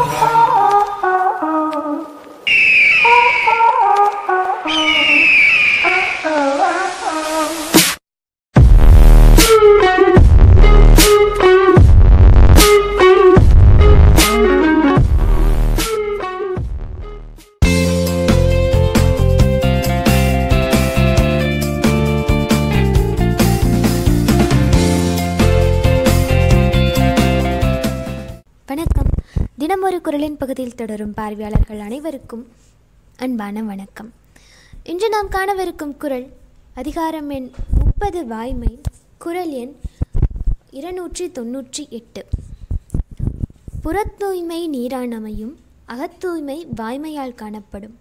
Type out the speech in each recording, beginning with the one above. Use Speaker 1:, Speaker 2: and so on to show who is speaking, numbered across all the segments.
Speaker 1: வணக்கம் தினமொரு குரலின் பகுதியில் தொடரும் பார்வையாளர்கள் அனைவருக்கும் அன்பான வணக்கம் இன்று நாம் காணவிருக்கும் குரல் அதிகாரம் எண் முப்பது வாய்மை குரல் எண் இருநூற்றி தொன்னூற்றி எட்டு புறத்தூய்மை நீரானமையும் அகத்தூய்மை வாய்மையால் காணப்படும்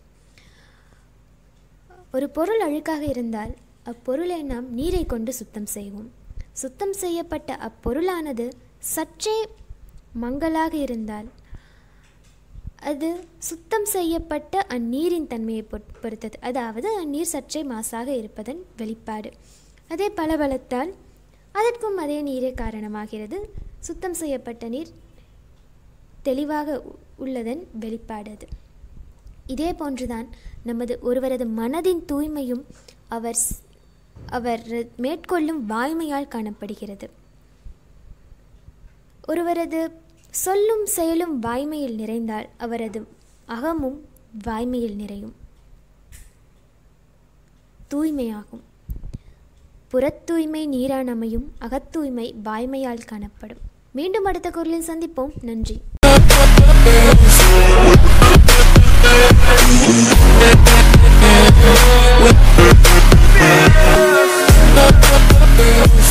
Speaker 1: ஒரு பொருள் அழுக்காக இருந்தால் அப்பொருளை நாம் நீரை கொண்டு சுத்தம் செய்வோம் சுத்தம் செய்யப்பட்ட அப்பொருளானது சற்றே மங்கலாக இருந்தால் அது சுத்தம் செய்யப்பட்ட அந்நீரின் தன்மையை பொற்- பொறுத்தது அதாவது அந்நீர் சற்றே மாசாக இருப்பதன் வெளிப்பாடு அதே பளபளத்தால் அதற்கும் அதே நீரே காரணமாகிறது சுத்தம் செய்யப்பட்ட நீர் தெளிவாக உ- உள்ளதன் வெளிப்பாடு அது இதே போன்றுதான் நமது ஒருவரது மனதின் தூய்மையும் அவர் ஸ்- அவர் மேற்கொள்ளும் வாய்மையால் காணப்படுகிறது ஒருவரது சொல்லும் செயலும் வாய்மையில் நிறைந்தால் அவரது அகமும் வாய்மையில் நிறையும் தூய்மையாகும் புறத்தூய்மை நீரானமையும் அகத்தூய்மை வாய்மையால் காணப்படும் மீண்டும் அடுத்த குரலில் சந்திப்போம் நன்றி
Speaker 2: We'll